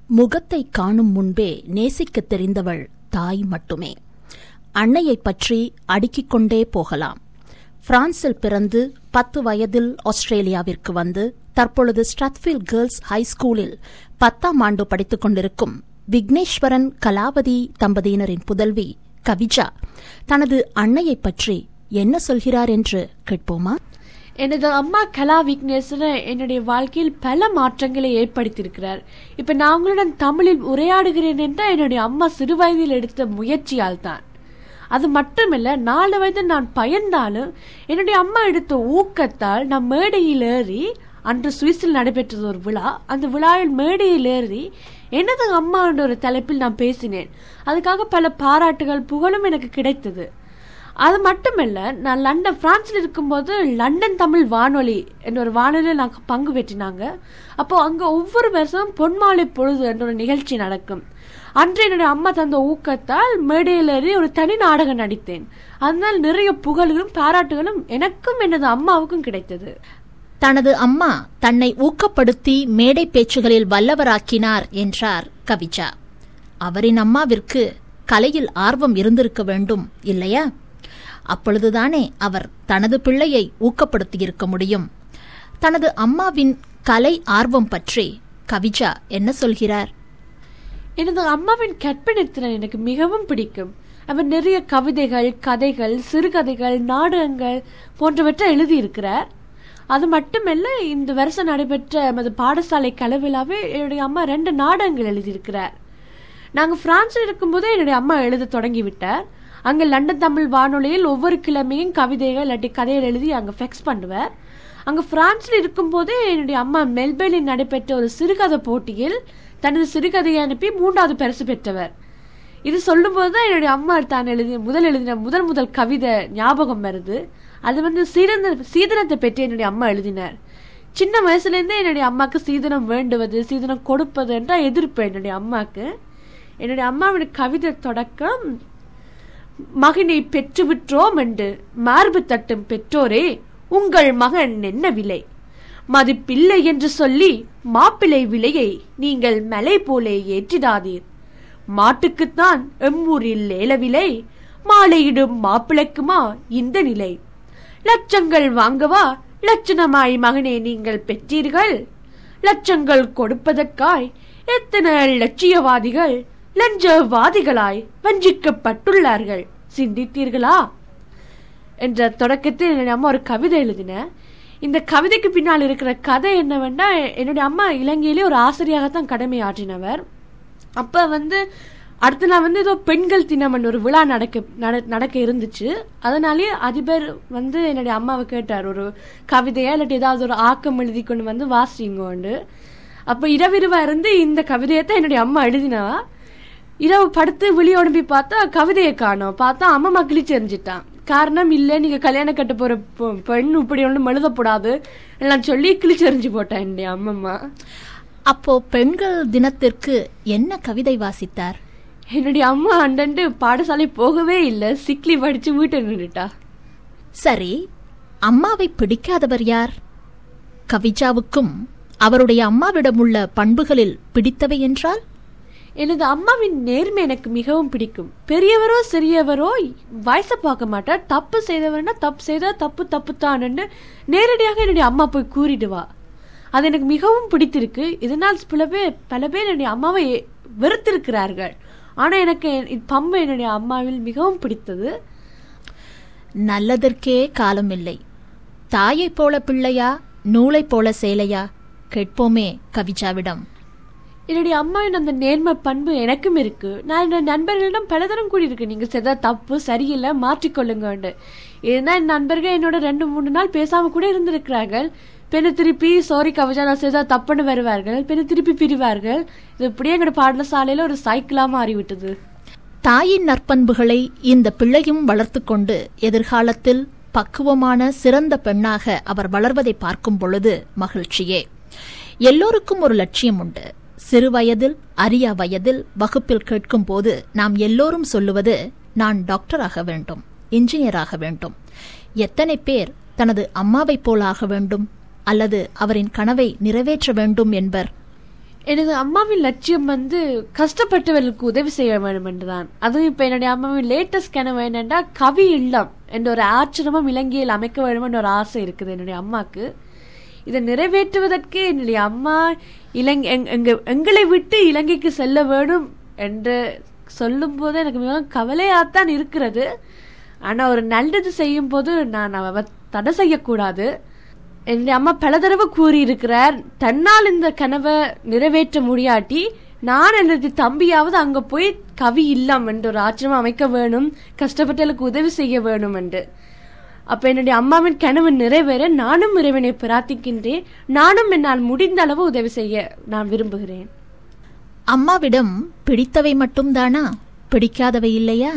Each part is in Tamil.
முகத்தை காணும் முன்பே நேசிக்கத் தெரிந்தவள் தாய் மட்டுமே அன்னையைப் பற்றி அடுக்கிக் கொண்டே போகலாம் பிரான்சில் பிறந்து பத்து வயதில் ஆஸ்திரேலியாவிற்கு வந்து தற்பொழுது ஸ்ட்ரத்ஃபீல் கேர்ள்ஸ் ஹை ஸ்கூலில் பத்தாம் ஆண்டு படித்துக் கொண்டிருக்கும் விக்னேஸ்வரன் கலாவதி தம்பதியினரின் புதல்வி கவிஜா தனது அன்னையைப் பற்றி என்ன சொல்கிறார் என்று கேட்போமா எனது அம்மா கலா விக்னேஸ்வரன் என்னுடைய வாழ்க்கையில் பல மாற்றங்களை ஏற்படுத்தியிருக்கிறார் இப்ப நான் உங்களுடன் தமிழில் உரையாடுகிறேன் என்றால் என்னுடைய அம்மா சிறுவயதில் எடுத்த முயற்சியால் தான் அது மட்டுமல்ல நாலு வயது நான் பயந்தாலும் என்னுடைய அம்மா எடுத்த ஊக்கத்தால் நான் மேடையில் ஏறி அன்று சுவிஸில் நடைபெற்றது ஒரு விழா அந்த விழாவில் மேடையில் ஏறி எனது அம்மா என்ற ஒரு தலைப்பில் நான் பேசினேன் அதுக்காக பல பாராட்டுகள் புகழும் எனக்கு கிடைத்தது அது மட்டுமல்ல நான் லண்டன் பிரான்ஸ்ல இருக்கும்போது லண்டன் தமிழ் வானொலி என்ற ஒரு வானொலியில் நாங்கள் பங்கு பெற்றினாங்க அப்போ அங்க ஒவ்வொரு வருஷமும் பொன்மாலை பொழுது என்ற ஒரு நிகழ்ச்சி நடக்கும் அன்று என்னுடைய அம்மா தந்த ஊக்கத்தால் மேடையில் ஏறி ஒரு தனி நாடகம் நடித்தேன் அதனால் நிறைய புகழும் பாராட்டுகளும் எனக்கும் எனது அம்மாவுக்கும் கிடைத்தது தனது அம்மா தன்னை ஊக்கப்படுத்தி மேடை பேச்சுகளில் வல்லவராக்கினார் என்றார் கவிஜா அவரின் அம்மாவிற்கு கலையில் ஆர்வம் இருந்திருக்க வேண்டும் இல்லையா அப்பொழுதுதானே அவர் தனது பிள்ளையை ஊக்கப்படுத்தியிருக்க முடியும் தனது அம்மாவின் கலை ஆர்வம் பற்றி கவிஜா என்ன சொல்கிறார் எனது அம்மாவின் கற்பனை திறன் எனக்கு மிகவும் பிடிக்கும் அவர் நிறைய கவிதைகள் கதைகள் சிறுகதைகள் நாடகங்கள் போன்றவற்றை எழுதியிருக்கிறார் அது மட்டுமல்ல இந்த வருஷம் நடைபெற்ற எமது பாடசாலை கலவிழாவே என்னுடைய அம்மா ரெண்டு நாடகங்கள் எழுதியிருக்கிறார் நாங்கள் பிரான்சில் இருக்கும்போதே என்னுடைய அம்மா எழுத தொடங்கி விட்டார் அங்கே லண்டன் தமிழ் வானொலியில் ஒவ்வொரு கிழமையும் கவிதைகள் இல்லாட்டி கதைகள் எழுதி அங்கே ஃபெக்ஸ் பண்ணுவார் அங்கே பிரான்சில் இருக்கும்போதே என்னுடைய அம்மா மெல்பேர்னில் நடைபெற்ற ஒரு சிறுகதை போட்டியில் தனது சிறுகதையை அனுப்பி மூன்றாவது பரிசு பெற்றவர் இது சொல்லும்போது தான் என்னுடைய அம்மா தான் எழுதிய முதல் எழுதின முதல் முதல் கவிதை ஞாபகம் வருது அது வந்து சீதன சீதனத்தை பற்றி என்னுடைய அம்மா எழுதினார் சின்ன வயசுலேருந்தே என்னுடைய அம்மாவுக்கு சீதனம் வேண்டுவது சீதனம் கொடுப்பது என்ற எதிர்ப்பு என்னுடைய அம்மாவுக்கு என்னுடைய அம்மாவின் கவிதை தொடக்கம் மகனை பெற்று விற்றோம் என்று மார்பு தட்டும் பெற்றோரே உங்கள் மகன் என்ன விலை மதிப்பில்லை என்று சொல்லி மாப்பிள்ளை விலையை நீங்கள் மலை போலே ஏற்றிடாதீர் மாட்டுக்குத்தான் எம்மூரில் ஏல விலை மாலையிடும் மாப்பிளைக்குமா இந்த நிலை லட்சங்கள் வாங்கவா லட்சணமாய் மகனே நீங்கள் பெற்றீர்கள் லட்சங்கள் கொடுப்பதற்காய் எத்தனை லட்சியவாதிகள் லஞ்சவாதிகளாய் வஞ்சிக்கப்பட்டுள்ளார்கள் சிந்தித்தீர்களா என்ற தொடக்கத்தில் என்னுடைய அம்மா ஒரு கவிதை எழுதின இந்த கவிதைக்கு பின்னால் இருக்கிற கதை என்னவென்னா என்னுடைய அம்மா இலங்கையிலே ஒரு ஆசிரியராகத்தான் கடமை ஆற்றினவர் அப்ப வந்து அடுத்து நான் வந்து ஏதோ பெண்கள் தினம் ஒரு விழா நடக்க நடக்க இருந்துச்சு அதனாலே அதிபர் வந்து என்னுடைய அம்மாவை கேட்டார் ஒரு கவிதையா இல்லாட்டி ஏதாவது ஒரு ஆக்கம் எழுதி கொண்டு வந்து வாசிங்கோண்டு அப்ப இரவிரவா இருந்து இந்த கவிதையை தான் என்னுடைய அம்மா எழுதினவா இரவு படுத்து விழியோடும்பி பார்த்தா கவிதையை காணோம் பார்த்தா அம்மா கிழிச்சு எறிஞ்சிட்டான் காரணம் இல்ல நீங்க கல்யாணம் கட்ட போற பெண் இப்படி ஒன்றும் எழுதக்கூடாது எல்லாம் சொல்லி கிழிச்சு எறிஞ்சு போட்டேன் என்னுடைய அம்மம்மா அப்போ பெண்கள் தினத்திற்கு என்ன கவிதை வாசித்தார் என்னுடைய அம்மா அண்டண்டு பாடசாலை போகவே இல்லை சிக்லி படிச்சு வீட்டை நின்றுட்டா சரி அம்மாவை பிடிக்காதவர் யார் கவிஜாவுக்கும் அவருடைய அம்மாவிடம் உள்ள பண்புகளில் பிடித்தவை என்றால் எனது அம்மாவின் நேர்மை எனக்கு மிகவும் பிடிக்கும் பெரியவரோ சிறியவரோ வயசை பார்க்க மாட்டார் தப்பு செய்தவர்னா தப்பு செய்தா தப்பு தப்பு தானன்னு நேரடியாக என்னுடைய அம்மா போய் கூறிடுவா அது எனக்கு மிகவும் பிடித்திருக்கு இதனால் பல பேர் பல பேர் என்னுடைய அம்மாவை வெறுத்திருக்கிறார்கள் ஆனா எனக்கு பம்பு என்னுடைய அம்மாவில் மிகவும் பிடித்தது நல்லதற்கே காலமில்லை தாயைப் போல பிள்ளையா நூலைப் போல சேலையா கேட்போமே கவிஜாவிடம் என்னுடைய அம்மாவின் அந்த நேர்ம பண்பு எனக்கும் இருக்கு நான் என் நண்பர்களிடம் பலதரம் கூடியிருக்கு நீங்க செய்த தப்பு சரியில்லை மாற்றிக்கொள்ளுங்க இதுதான் என் நண்பர்கள் என்னோட ரெண்டு மூணு நாள் பேசாம கூட இருந்திருக்கிறார்கள் பெண்ணு திருப்பி சாரி கவிஜா நான் செய்தா தப்புன்னு வருவார்கள் பெண்ணு திருப்பி பிரிவார்கள் இது இப்படியே எங்களோட பாடசாலையில ஒரு சைக்கிளா மாறிவிட்டது தாயின் நற்பண்புகளை இந்த பிள்ளையும் வளர்த்து கொண்டு எதிர்காலத்தில் பக்குவமான சிறந்த பெண்ணாக அவர் வளர்வதை பார்க்கும் பொழுது மகிழ்ச்சியே எல்லோருக்கும் ஒரு லட்சியம் உண்டு சிறு வயதில் அரியா வயதில் வகுப்பில் கேட்கும் போது நாம் எல்லோரும் சொல்லுவது நான் டாக்டர் ஆக வேண்டும் இன்ஜினியர் ஆக வேண்டும் எத்தனை பேர் தனது அம்மாவைப் போல் ஆக வேண்டும் அல்லது அவரின் கனவை நிறைவேற்ற வேண்டும் என்பர் எனது அம்மாவின் லட்சியம் வந்து கஷ்டப்பட்டவர்களுக்கு உதவி செய்ய வேண்டும் என்றுதான் அதுவும் இப்ப என்னுடைய அம்மாவின் லேட்டஸ்ட் கனவு என்னன்னா கவி இல்லம் என்ற ஒரு ஆச்சிரமம் இலங்கையில் அமைக்க வேண்டும் என்ற ஒரு ஆசை இருக்குது என்னுடைய அம்மாக்கு இதை நிறைவேற்றுவதற்கு என்னுடைய அம்மா இலங்கை எங்க- எங்க- எங்களை விட்டு இலங்கைக்கு செல்ல வேண்டும் என்று சொல்லும் போது எனக்கு மிகவும் கவலையாத்தான் இருக்கிறது ஆனா ஒரு நல்லது செய்யும் போது நான் அவ தடை செய்யக்கூடாது என்னுடைய அம்மா பல தடவை கூறியிருக்கிறார் தன்னால் இந்த கனவை நிறைவேற்ற முடியாட்டி நான் எனது தம்பியாவது அங்க போய் கவி இல்லம் என்று ஒரு ஆச்சிரமம் அமைக்க வேணும் கஷ்டப்பட்டவர்களுக்கு உதவி செய்ய வேணும் என்று அப்ப என்னுடைய அம்மாவின் கனவு நிறைவேற நானும் இறைவனை பிரார்த்திக்கின்றேன் நானும் என்னால் முடிந்த அளவு உதவி செய்ய நான் விரும்புகிறேன் அம்மாவிடம் பிடித்தவை மட்டும்தானா பிடிக்காதவை இல்லையா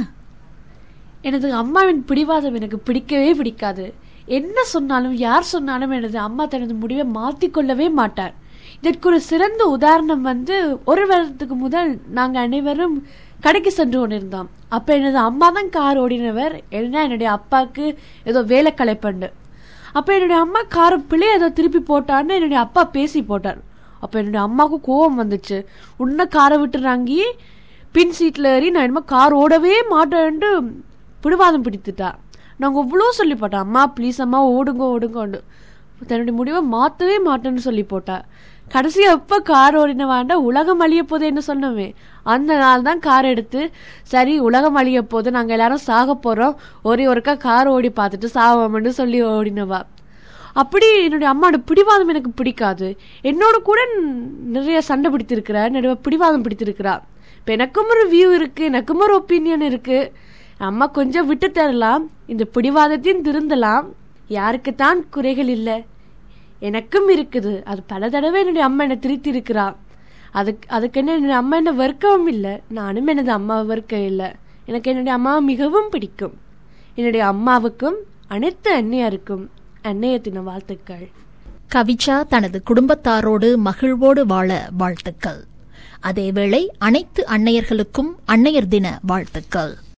எனது அம்மாவின் பிடிவாதம் எனக்கு பிடிக்கவே பிடிக்காது என்ன சொன்னாலும் யார் சொன்னாலும் எனது அம்மா தனது முடிவை மாற்றிக்கொள்ளவே மாட்டார் இதற்கு ஒரு சிறந்த உதாரணம் வந்து ஒரு வருடத்துக்கு முதல் நாங்க அனைவரும் கடைக்கு சென்று கொண்டிருந்தோம் அப்ப எனது அம்மா தான் கார் ஓடினவர் ஏன்னா என்னுடைய அப்பாவுக்கு ஏதோ வேலை களைப்பண்டு அப்ப என்னுடைய அம்மா காரை பிள்ளை ஏதோ திருப்பி போட்டான்னு என்னுடைய அப்பா பேசி போட்டார் அப்ப என்னுடைய அம்மாவுக்கு கோவம் வந்துச்சு உன்ன காரை விட்டுறாங்கி பின் சீட்ல ஏறி நான் என்னமோ கார் ஓடவே மாட்டேன்ட்டு பிடிவாதம் பிடித்துட்டா நாங்க இவ்வளோ சொல்லி போட்டோம் அம்மா ப்ளீஸ் அம்மா ஓடுங்க ஓடுங்கன்னு தன்னுடைய முடிவை மாத்தவே மாட்டேன்னு சொல்லி போட்டா கடைசியா எப்ப கார் ஓடின வேண்டா உலகம் அழிய போதேன்னு சொன்னவே அந்த நாள் தான் கார் எடுத்து சரி உலகம் அழிய போது நாங்க எல்லாரும் சாக போறோம் ஒரே ஒருக்கா கார் ஓடி பார்த்துட்டு சாவோம்னு சொல்லி ஓடினவா அப்படி என்னுடைய அம்மாவோட பிடிவாதம் எனக்கு பிடிக்காது என்னோட கூட நிறைய சண்டை பிடித்திருக்கிறா நிறைய பிடிவாதம் பிடித்திருக்கிறா இப்ப எனக்கும் ஒரு வியூ இருக்கு எனக்கும் ஒரு ஒப்பீனியன் இருக்கு அம்மா கொஞ்சம் விட்டு தரலாம் இந்த பிடிவாதத்தையும் திருந்தலாம் யாருக்குத்தான் குறைகள் இல்லை எனக்கும் இருக்குது அது பல தடவை என்னுடைய அம்மா என்னை திருத்தி இருக்கிறா அதுக்கு அதுக்கு என்ன என்னுடைய அம்மா என்ன வெறுக்கவும் இல்லை நானும் எனது அம்மாவை வெறுக்க இல்லை எனக்கு என்னுடைய அம்மாவை மிகவும் பிடிக்கும் என்னுடைய அம்மாவுக்கும் அனைத்து அன்னையாருக்கும் அன்னைய தின வாழ்த்துக்கள் கவிச்சா தனது குடும்பத்தாரோடு மகிழ்வோடு வாழ வாழ்த்துக்கள் அதேவேளை அனைத்து அன்னையர்களுக்கும் அன்னையர் தின வாழ்த்துக்கள்